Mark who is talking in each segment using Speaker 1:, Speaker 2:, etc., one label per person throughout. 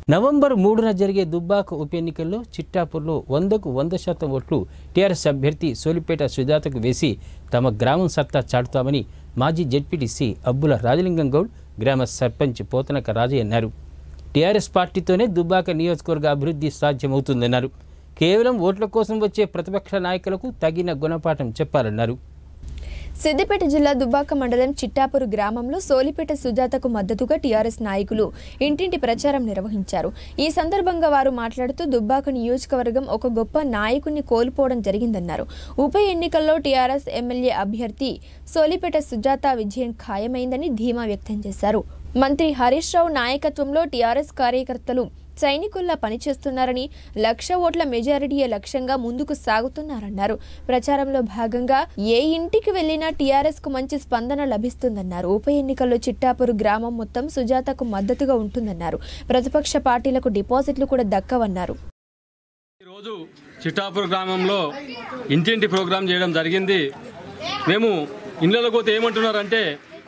Speaker 1: November మూడున జరిగే దుబ్బాక ఉప ఎన్నికల్లో చిట్టాపూర్లో వందకు వంద శాతం ఓట్లు టీఆర్ఎస్ అభ్యర్థి సోలిపేట సుజాతకు వేసి తమ గ్రామం సత్తా చాటుతామని మాజీ జెడ్పీటీసీ అబ్బుల రాజలింగం గౌడ్ గ్రామ సర్పంచ్ పోతనక రాజయ్య అన్నారు టీఆర్ఎస్ పార్టీతోనే దుబ్బాక నియోజకవర్గ అభివృద్ధి సాధ్యమవుతుందన్నారు కేవలం ఓట్ల కోసం వచ్చే ప్రతిపక్ష నాయకులకు తగిన గుణపాఠం చెప్పాలన్నారు
Speaker 2: సిద్దిపేట జిల్లా దుబ్బాక మండలం చిట్టాపూర్ గ్రామంలో సోలిపేట సుజాతకు మద్దతుగా టీఆర్ఎస్ నాయకులు ఇంటింటి ప్రచారం నిర్వహించారు ఈ సందర్భంగా వారు మాట్లాడుతూ దుబ్బాక నియోజకవర్గం ఒక గొప్ప నాయకుడిని కోల్పోవడం జరిగిందన్నారు ఉప ఎన్నికల్లో టీఆర్ఎస్ ఎమ్మెల్యే అభ్యర్థి సోలిపేట సుజాత విజయం ఖాయమైందని ధీమా వ్యక్తం చేశారు మంత్రి హరీష్ రావు నాయకత్వంలో టీఆర్ఎస్ కార్యకర్తలు సైనికుల్లా పనిచేస్తున్నారని లక్ష ఓట్ల మెజారిటీయే లక్ష్యంగా ముందుకు సాగుతున్నారన్నారు ప్రచారంలో భాగంగా ఏ ఇంటికి వెళ్లినా టీఆర్ఎస్ కు మంచి స్పందన లభిస్తుందన్నారు ఉప ఎన్నికల్లో చిట్టాపూర్ గ్రామం మొత్తం సుజాతకు మద్దతుగా ఉంటుందన్నారు ప్రతిపక్ష పార్టీలకు డిపాజిట్లు కూడా దక్కవన్నారు
Speaker 3: ఈరోజు చిట్టాపూర్ గ్రామంలో ఇంటింటి ప్రోగ్రాం చేయడం జరిగింది మేము ఇళ్ళలోకి పోతే ఏమంటున్నారంటే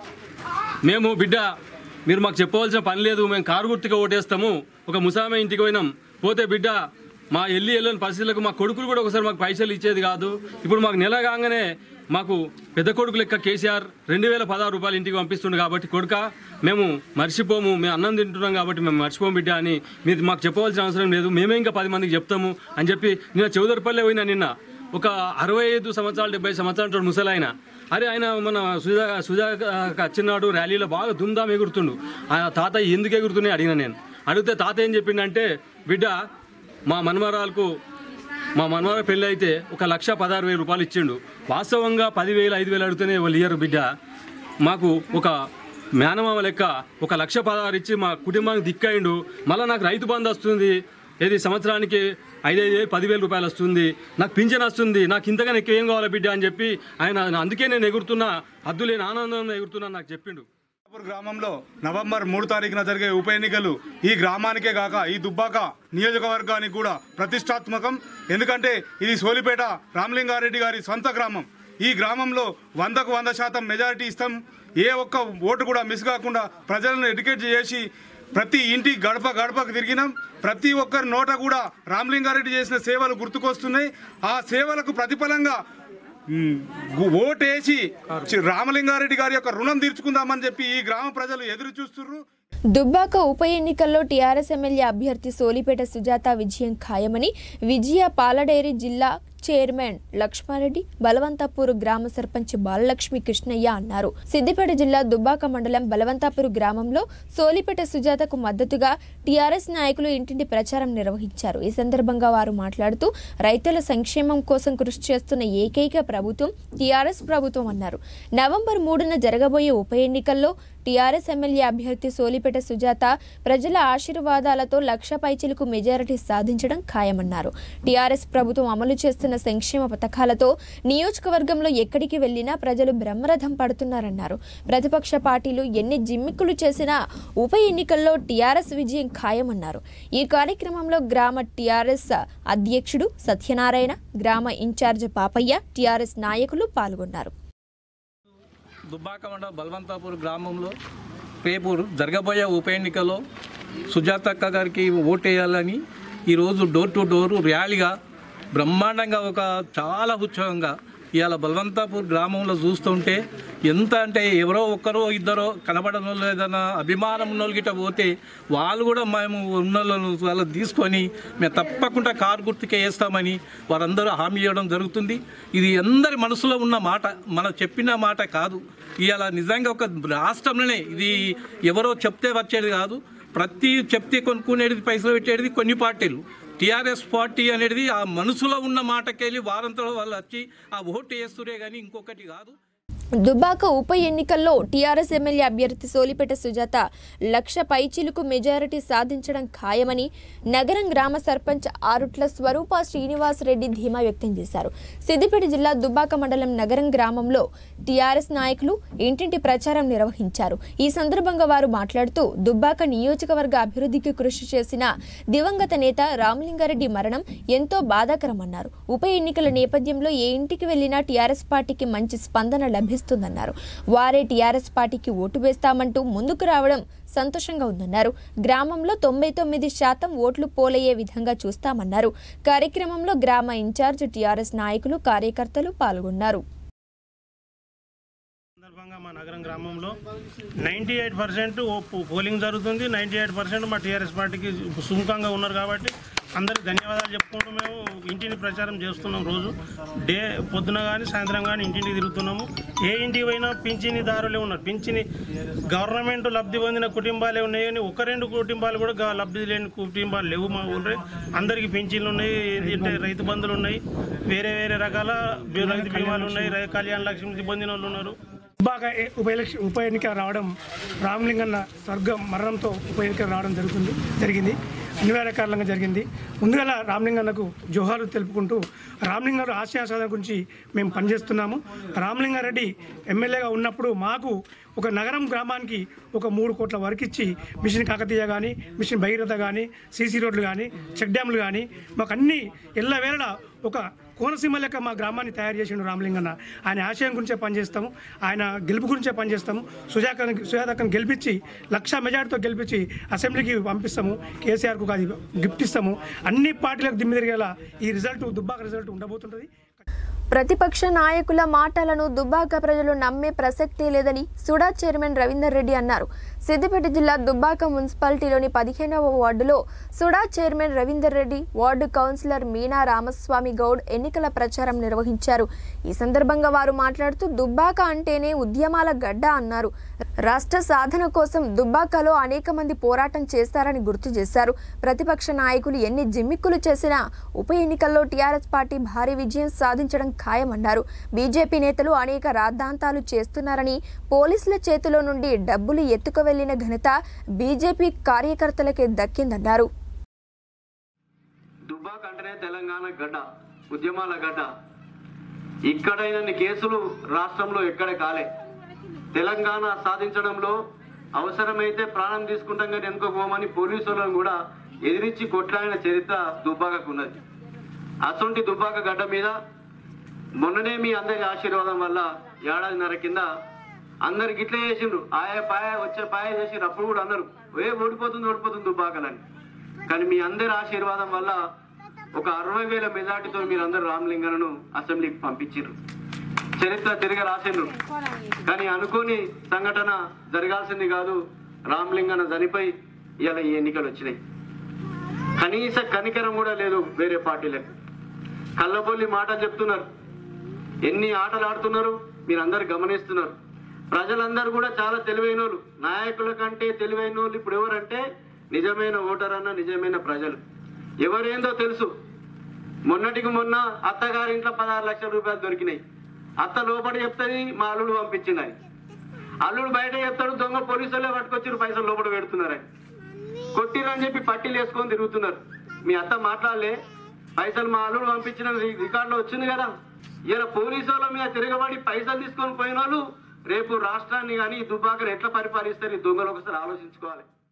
Speaker 3: మేము బిడ్డ మీరు మాకు చెప్పవలసిన పని లేదు మేము కారు గుర్తుగా ఓటేస్తాము ఒక ముసామే ఇంటికి పోయినాం పోతే బిడ్డ మా ఎల్లి వెళ్ళని పరిస్థితులకు మా కొడుకులు కూడా ఒకసారి మాకు పైసలు ఇచ్చేది కాదు ఇప్పుడు మాకు నెల కాగానే మాకు పెద్ద కొడుకు లెక్క కేసీఆర్ రెండు వేల పదహారు రూపాయలు ఇంటికి పంపిస్తుండే కాబట్టి కొడుక మేము మర్చిపోము మేము అన్నం తింటున్నాం కాబట్టి మేము మర్చిపోము బిడ్డ అని మీరు మాకు చెప్పవలసిన అవసరం లేదు మేమే ఇంకా పది మందికి చెప్తాము అని చెప్పి నిన్న చౌదరిపల్లె పోయినా నిన్న ఒక అరవై ఐదు సంవత్సరాలు డెబ్బై సంవత్సరాల ముసలాయన అరే ఆయన మన సుజా సుజా వచ్చినాడు ర్యాలీలో బాగా దుమ్దాం ఎగురుతుండు ఆ తాత ఎందుకు ఎగురుతున్నాయి అడిగిన నేను అడిగితే తాత ఏం చెప్పిండంటే బిడ్డ మా మనమరాలకు మా మనవర పెళ్ళి అయితే ఒక లక్ష పదహారు వేల రూపాయలు ఇచ్చిండు వాస్తవంగా పదివేలు ఐదు వేలు అడిగితేనే వాళ్ళు ఇయ్యరు బిడ్డ మాకు ఒక మేనమామ లెక్క ఒక లక్ష పదహారు ఇచ్చి మా కుటుంబానికి దిక్కయిండు మళ్ళీ నాకు రైతు బంధు వస్తుంది ఏది సంవత్సరానికి ఐదైదు వేలు పదివేల రూపాయలు వస్తుంది నాకు పింఛన్ వస్తుంది నాకు ఇంతగానే ఎక్కువ ఏం కావాలి బిడ్డ అని చెప్పి ఆయన అందుకే నేను ఎగురుతున్నా హద్దులేని ఆనందంలో ఎగురుతున్నా నాకు చెప్పిండు
Speaker 4: చిట్టాపూర్ గ్రామంలో నవంబర్ మూడు తారీఖున జరిగే ఉప ఎన్నికలు ఈ గ్రామానికే కాక ఈ దుబ్బాక నియోజకవర్గానికి కూడా ప్రతిష్టాత్మకం ఎందుకంటే ఇది సోలిపేట రామలింగారెడ్డి గారి సొంత గ్రామం ఈ గ్రామంలో వందకు వంద శాతం మెజారిటీ ఇస్తాం ఏ ఒక్క ఓటు కూడా మిస్ కాకుండా ప్రజలను ఎడ్యుకేట్ చేసి ప్రతి ఇంటి గడప గడపకు తిరిగినాం ప్రతి ఒక్కరి నోట కూడా రామలింగారెడ్డి చేసిన సేవలు గుర్తుకొస్తున్నాయి ఆ సేవలకు ప్రతిఫలంగా మ్, గు- ఓటేసి చి- రామలింగారెడ్డి గారి యొక్క రుణం తీర్చుకుందామని చెప్పి ఈ గ్రామ ప్రజలు ఎదురు చూస్తున్నారు
Speaker 2: దుబ్బాక ఉప ఎన్నికల్లో టీఆర్ఎస్ ఎమ్మెల్యే అభ్యర్థి సోలిపేట సుజాత విజయం ఖాయమని విజయ పాలడేరి జిల్లా చైర్మన్ లక్ష్మారెడ్డి బలవంతాపూర్ గ్రామ సర్పంచ్ బాలలక్ష్మి కృష్ణయ్య అన్నారు సిద్దిపేట జిల్లా దుబ్బాక మండలం బలవంతాపూర్ గ్రామంలో సోలిపేట సుజాతకు మద్దతుగా టీఆర్ఎస్ నాయకులు ఇంటింటి ప్రచారం నిర్వహించారు ఈ సందర్భంగా వారు మాట్లాడుతూ రైతుల సంక్షేమం కోసం కృషి చేస్తున్న ఏకైక ప్రభుత్వం టీఆర్ఎస్ ప్రభుత్వం అన్నారు నవంబర్ మూడున జరగబోయే ఉప ఎన్నికల్లో టీఆర్ఎస్ ఎమ్మెల్యే అభ్యర్థి సోలిపేట సుజాత ప్రజల ఆశీర్వాదాలతో లక్ష పైచిలకు మెజారిటీ సాధించడం ఖాయమన్నారు టీఆర్ఎస్ ప్రభుత్వం అమలు చేస్తున్న సంక్షేమ పథకాలతో నియోజకవర్గంలో ఎక్కడికి వెళ్లినా ప్రజలు బ్రహ్మరథం పడుతున్నారన్నారు ప్రతిపక్ష పార్టీలు ఎన్ని జిమ్మిక్కులు చేసినా ఉప ఎన్నికల్లో టీఆర్ఎస్ విజయం ఖాయమన్నారు ఈ కార్యక్రమంలో గ్రామ టీఆర్ఎస్ అధ్యక్షుడు సత్యనారాయణ గ్రామ ఇన్ఛార్జ్ పాపయ్య టీఆర్ఎస్ నాయకులు పాల్గొన్నారు
Speaker 5: దుబ్బాక మండలం బల్వంతాపూర్ గ్రామంలో రేపు జరగబోయే ఉప ఎన్నికలో సుజాతక్క గారికి ఓటేయాలని ఈరోజు డోర్ టు డోర్ ర్యాలీగా బ్రహ్మాండంగా ఒక చాలా ఉత్సవంగా ఇవాళ బల్వంతాపూర్ గ్రామంలో చూస్తుంటే ఎంత అంటే ఎవరో ఒక్కరో ఇద్దరో కనబడని వాళ్ళు ఏదైనా అభిమానం ఉన్న వాళ్ళు గిట్ట పోతే వాళ్ళు కూడా మేము ఉన్న వాళ్ళను వాళ్ళని తీసుకొని మేము తప్పకుండా కారు గుర్తుకే వేస్తామని వారందరూ హామీ ఇవ్వడం జరుగుతుంది ఇది అందరి మనసులో ఉన్న మాట మనం చెప్పిన మాట కాదు ఇవాళ నిజంగా ఒక రాష్ట్రంలోనే ఇది ఎవరో చెప్తే వచ్చేది కాదు ప్రతి చెప్తే కొనుక్కునేది పైసలు పెట్టేది కొన్ని పార్టీలు టీఆర్ఎస్ పార్టీ అనేది ఆ మనసులో ఉన్న మాటకెళ్ళి వారంతో వాళ్ళు వచ్చి ఆ ఓటు వేస్తురే కానీ ఇంకొకటి కాదు
Speaker 2: దుబ్బాక ఉప ఎన్నికల్లో టీఆర్ఎస్ ఎమ్మెల్యే అభ్యర్థి సోలిపేట సుజాత లక్ష పైచిలుకు మెజారిటీ సాధించడం ఖాయమని నగరం గ్రామ సర్పంచ్ ఆరుట్ల స్వరూప శ్రీనివాస్ రెడ్డి ధీమా వ్యక్తం చేశారు సిద్దిపేట జిల్లా దుబ్బాక మండలం నగరం గ్రామంలో టీఆర్ఎస్ నాయకులు ఇంటింటి ప్రచారం నిర్వహించారు ఈ సందర్భంగా వారు మాట్లాడుతూ దుబ్బాక నియోజకవర్గ అభివృద్ధికి కృషి చేసిన దివంగత నేత రామలింగారెడ్డి మరణం ఎంతో బాధాకరమన్నారు ఉప ఎన్నికల నేపథ్యంలో ఏ ఇంటికి వెళ్లినా టీఆర్ఎస్ పార్టీకి మంచి స్పందన లభిస్తుంది కనిపిస్తుందన్నారు వారే టీఆర్ఎస్ పార్టీకి ఓటు వేస్తామంటూ ముందుకు రావడం సంతోషంగా ఉందన్నారు గ్రామంలో తొంభై తొమ్మిది శాతం ఓట్లు పోలయ్యే విధంగా చూస్తామన్నారు కార్యక్రమంలో గ్రామ ఇన్ఛార్జ్ టీఆర్ఎస్ నాయకులు కార్యకర్తలు పాల్గొన్నారు
Speaker 6: సందర్భంగా మా నగరం గ్రామంలో నైంటీ ఎయిట్ పర్సెంట్ పోలింగ్ జరుగుతుంది నైంటీ ఎయిట్ పర్సెంట్ మా టీఆర్ఎస్ పార్టీకి సుముఖంగా ఉన్నారు కాబట్టి అందరికి ధన్యవాదాలు చెప్పుకుంటూ మేము ఇంటిని ప్రచారం చేస్తున్నాం రోజు డే పొద్దున కానీ సాయంత్రం కానీ ఇంటింటికి తిరుగుతున్నాము ఏ ఇంటికి పోయినా పింఛని దారులే ఉన్నారు పింఛని గవర్నమెంట్ లబ్ధి పొందిన కుటుంబాలే ఉన్నాయి కానీ ఒక రెండు కుటుంబాలు కూడా గా- లబ్ధి లేని కుటుంబాలు లేవు మా ఊళ్ళో అందరికీ పింఛన్లు ఉన్నాయి ఏంటంటే రైతు బంధులు ఉన్నాయి వేరే వేరే రకాల బీ- రైతు బీమాలు ఉన్నాయి రై- కళ్యాణ లక్ష్మి పొందిన వాళ్ళు ఉన్నారు
Speaker 7: బాగా ఏ- ఉప ఎలక్షన్ ఉప ఎన్నిక రావడం రామలింగన్న స్వర్గం మరణంతో ఉప ఎన్నిక రావడం జరుగుతుంది జరిగింది అనివార్య కారణంగా జరిగింది ముందుగా రామలింగన్నకు జోహాలు తెలుపుకుంటూ రామలింగారు ఆశయ సాధన గురించి మేము పనిచేస్తున్నాము రామలింగారెడ్డి ఎమ్మెల్యేగా ఉన్నప్పుడు మాకు ఒక నగరం గ్రామానికి ఒక మూడు కోట్ల వరకు ఇచ్చి మిషన్ కాకతీయ కానీ మిషన్ భగీరథ కానీ సీసీ రోడ్లు కానీ చెక్ డ్యామ్లు కానీ మాకు అన్ని ఎల్లవేళ ఒక కోనసీమ లెక్క మా గ్రామాన్ని తయారు చేసిండు రామలింగన్న ఆయన ఆశయం గురించే పనిచేస్తాము ఆయన గెలుపు గురించే పనిచేస్తాము సుజాత సుజాతక్కను గెలిపించి లక్ష మెజార్టీతో గెలిపించి అసెంబ్లీకి పంపిస్తాము కేసీఆర్కు అది గిఫ్ట్ ఇస్తాము అన్ని పార్టీలకు దిమ్మి తిరిగేలా ఈ రిజల్ట్ దుబ్బాక రిజల్ట్ ఉండబోతుంటుంది
Speaker 2: ప్రతిపక్ష నాయకుల మాటలను దుబ్బాక ప్రజలు నమ్మే ప్రసక్తే లేదని సుడా చైర్మన్ రవీందర్ రెడ్డి అన్నారు సిద్దిపేట జిల్లా దుబ్బాక మున్సిపాలిటీలోని పదిహేనవ వార్డులో SUDA chairman Ravinder Reddy ward councillor Meena Ramaswamy Goud ఎన్నికల ప్రచారం నిర్వహించారు ఈ సందర్భంగా వారు మాట్లాడుతూ దుబ్బాక అంటేనే ఉద్యమాల గడ్డ అన్నారు రాష్ట్ర సాధన కోసం దుబ్బాకలో అనేక మంది పోరాటం చేస్తారని గుర్తు చేశారు ప్రతిపక్ష నాయకులు ఎన్ని జిమ్మిక్కులు చేసినా ఉప ఎన్నికల్లో టీఆర్ఎస్ పార్టీ భారీ విజయం సాధించడం ఖాయమన్నారు బీజేపీ నేతలు అనేక రాద్ధాంతాలు చేస్తున్నారని పోలీసుల చేతిలో నుండి డబ్బులు ఎత్తుకువెళ్లిన ఘనత బీజేపీ కార్యకర్తలకే దక్కిందన్నారు
Speaker 8: దుబ్బాక అంటేనే తెలంగాణ గడ్డ ఉద్యమాల గడ్డ ఇక్కడైనన్ని కేసులు రాష్ట్రంలో ఎక్కడ కాలే తెలంగాణ సాధించడంలో అవసరమైతే ప్రాణం తీసుకుంటాం కానీ ఎన్నుకోపోమని పోలీసులను కూడా ఎదిరించి కొట్లాడిన చరిత్ర దుబ్బాకకు ఉన్నది అసొంటి దుబ్బాక గడ్డ మీద మొన్ననే మీ అందరి ఆశీర్వాదం వల్ల ఏడాదిన్నర కింద అందరికి ఇట్లే చేసిండ్రు ఆయా పాయ వచ్చే పాయ చేసిండ్రు అప్పుడు కూడా అన్నారు ఏ ఓడిపోతుంది ఓడిపోతుంది దుబ్బాకలని కానీ మీ అందరి ఆశీర్వాదం వల్ల ఒక అరవై వేల మెజార్టీతో మీరందరూ రామలింగను అసెంబ్లీకి పంపించారు చరిత్ర తిరిగి రాసిండ్రు కానీ అనుకోని సంఘటన జరగాల్సింది కాదు రామలింగన చనిపోయి ఇలా ఈ ఎన్నికలు వచ్చినాయి కనీస కనికరం కూడా లేదు వేరే పార్టీలకు కళ్ళబొల్లి మాట చెప్తున్నారు ఎన్ని ఆటలు ఆడుతున్నారు మీరు అందరు గమనిస్తున్నారు ప్రజలందరూ కూడా చాలా తెలివైన వాళ్ళు నాయకుల కంటే తెలివైన వాళ్ళు ఇప్పుడు ఎవరంటే నిజమైన ఓటర్ అన్న నిజమైన ప్రజలు ఎవరేందో తెలుసు మొన్నటికి మొన్న అత్తగారింట్లో పదహారు లక్షల రూపాయలు దొరికినాయి అత్త లోపల చెప్తుంది మా అల్లుడు పంపించిందని అల్లుడు బయట చెప్తాడు దొంగ పోలీసులే పట్టుకొచ్చి పైసలు లోపల పెడుతున్నారని కొట్టిరని చెప్పి పట్టీలు వేసుకొని తిరుగుతున్నారు మీ అత్త మాట్లాడలే పైసలు మా అల్లుడు పంపించిన రి- రికార్డులో వచ్చింది కదా ఇలా పోలీసు వాళ్ళ మీద తిరగబడి పైసలు తీసుకొని పోయిన వాళ్ళు రేపు రాష్ట్రాన్ని కానీ దుబ్బాకను ఎట్లా పరిపాలిస్తారు ఈ దొంగలు ఒకసారి ఆలోచించుకోవాలి